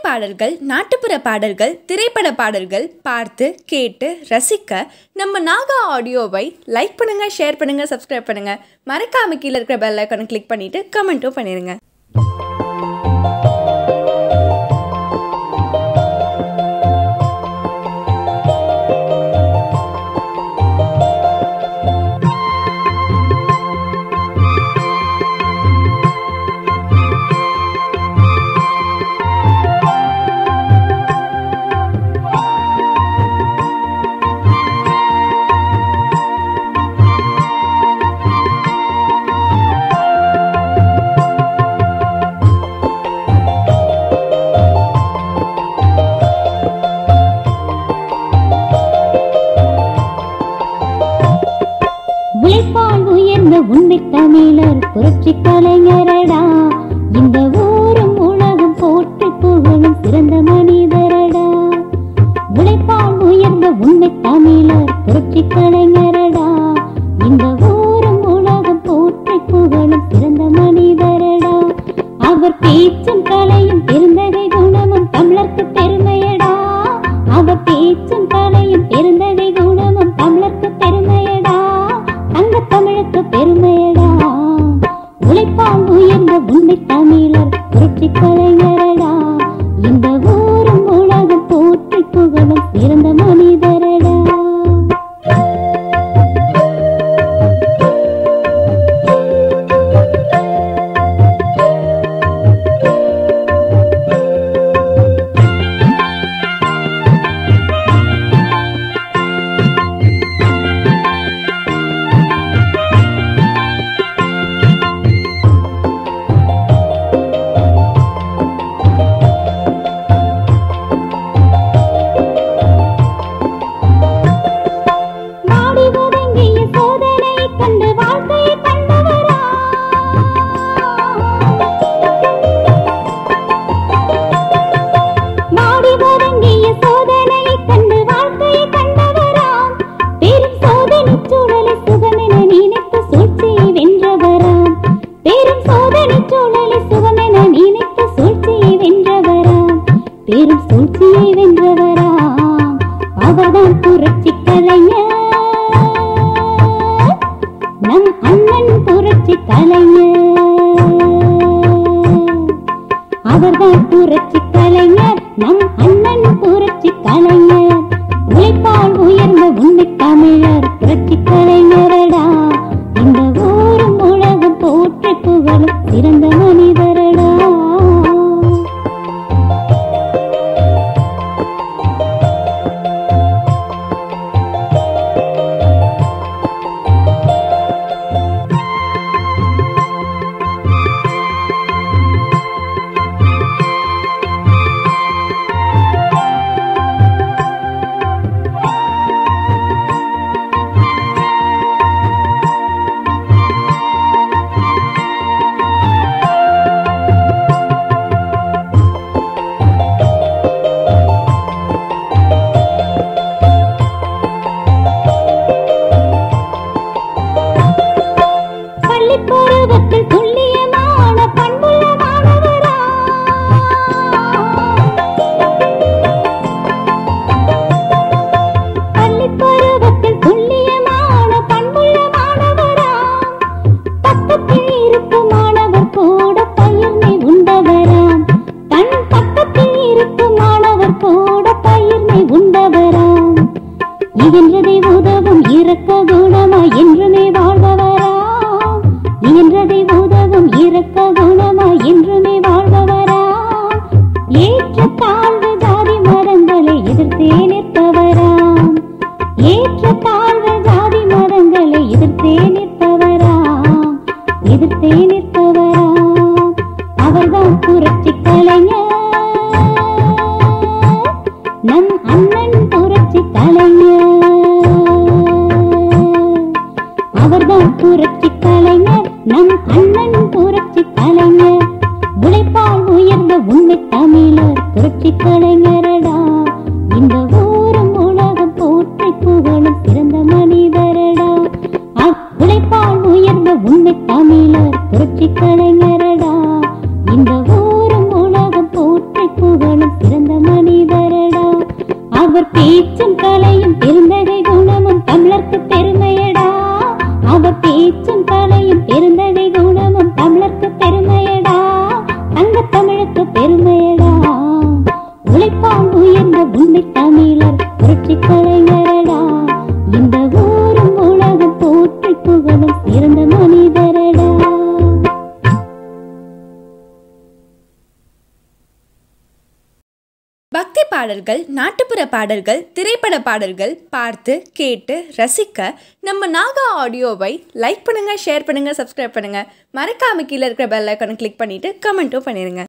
பாடல்கள் நாட்டுப்புற பாடல்கள் திரைப்பட பாடல்கள் பார்த்து கேட்டு ரசிக்க நம்ம நாகா ஆடியோவை லைக் பண்ணுங்க ஷேர் பண்ணுங்க சப்ஸ்கிரைப் பண்ணுங்க மறக்காம கீழே இருக்கிற பெல் ஐக்கானை கிளிக் பண்ணிட்டு கமெண்ட்டும் பண்ணிருங்க உழைப்பால் உயர்ந்த உண்மை தமிழர் புரட்சி கலைஞரடா இந்த ஊரும் உலகம் போற்றி புகழும் சிறந்த மனிதரடா உழைப்பால் உயர்ந்த உண்மை தமிழர் புரட்சி கலைஞரடா இந்த ஊரும் உலகம் போற்றி புகழும் சிறந்த மனிதரடா அவர் பேச்சும் கலையும் பெருந்தகை குணமும் தமிழர்க்கு பெருமையடா அவர் பேச்சும் கலையும் பெருந்தகை குணமும் தமிழர்க்கு பெருமையடா தங்க தமிழுக்கு பெருமையடா உழைப்பால் உயர்ந்த உண்மை தமிழர் புரட்சி கலைஞரடா இந்த ஊரும் உலகம் போற்றி புகழும் சிறந்த மனிதரடா நாடி ஒதுங்கிய சோதனையை கண்டு வாழ்க்கையை கண்டவரா நாடி ஒதுங்கிய சோதனையை கண்டு வாழ்க்கையை கண்டவரா பெரும் சோதனை சூழலை சுகமென நினைத்து சூழ்ச்சியை வென்றவராம் பெரும் சோதனை சூழலை சுகமென நினைத்து சூழ்ச்சியை வென்றவராம் பெரும் சூழ்ச்சியை வென்றவராம் அவர்தான் புரட்சி கலைஞர் நம் அண்ணன் புரட்சி கலைஞர் அவர்தான் புரட்சி கலைஞர் நம் அண்ணன் புரட்சி கலைஞர் உழைப்பால் உயர்ந்த உண்மை தமிழர் புரட்சி கலைஞரடா இந்த ஊரும் உலகம் போற்றி புகழும் சிறந்த மனிதரடா பள்ளி பருவத்தில் துல்லியமான பண்புள்ள மாணவரா பள்ளி பருவத்தில் துல்லியமான பண்புள்ள மாணவரா பக்கத்தில் இருக்கும் மாணவர் கூட பயிர்மை உண்டவராம் தன் பக்கத்தில் இருக்கும் மாணவர் கூட பயிர்மை உண்டவராம் இயன்றதை உதவும் இரக்க குணமா என்றுமே வாழ்பவராம் இயன்றதை உதவும் இரக்க குணமா என்றுமே வாழ்பவராம் ஏற்ற தாழ்வு ஜாதி மரங்களை எதிர்த்தே நிற்பவராம் ஏற்ற தாழ்வு ஜாதி மரங்களை எதிர்த்தே நிற்பவராம் எதிர்த்தே நிற்பவராம் அவர்தான் புரட்சி கலைஞர் நம் அண்ணன் புரட்சி கலைஞர் அவர்தான் புரட்சி கலைஞர் நம் அண்ணன் புரட்சி கலைஞர் உழைப்பால் உயர்ந்த உண்மை தமிழர் புரட்சி கலைஞரடா இந்த ஊரும் உலகம் போற்றி புகழும் சிறந்த மனிதரடா அ- உழைப்பால் உயர்ந்த உண்மை தமிழர் புரட்சி கலைஞரடா இந்த ஊரும் உலகம் போற்றி புகழும் பேச்சும் கலையும் பெருந்தகை குணமும் தமிழர்க்கு பெருமையடா அவர் பேச்சும் கலையும் பெருந்தகை குணமும் தமிழர்க்கு பெருமையடா தங்க தமிழுக்கு பெருமையடா உழைப்பால் உயர்ந்த உண்மை தமிழர் புரட்சி கலைஞரடா இந்த ஊரும் உலகம் போற்றி புகழும் சிறந்த மனிதரடா பக்தி பாடல்கள் நாட்டுப்புற பாடல்கள் திரைப்பட பாடல்கள் பார்த்து கேட்டு ரசிக்க நம்ம நாகா ஆடியோவை லைக் பண்ணுங்க ஷேர் பண்ணுங்க சப்ஸ்கிரைப் பண்ணுங்க மறக்காம கீழே இருக்கிற பெல் ஐக்கானை கிளிக் பண்ணிட்டு கமெண்ட்டும் பண்ணிருங்க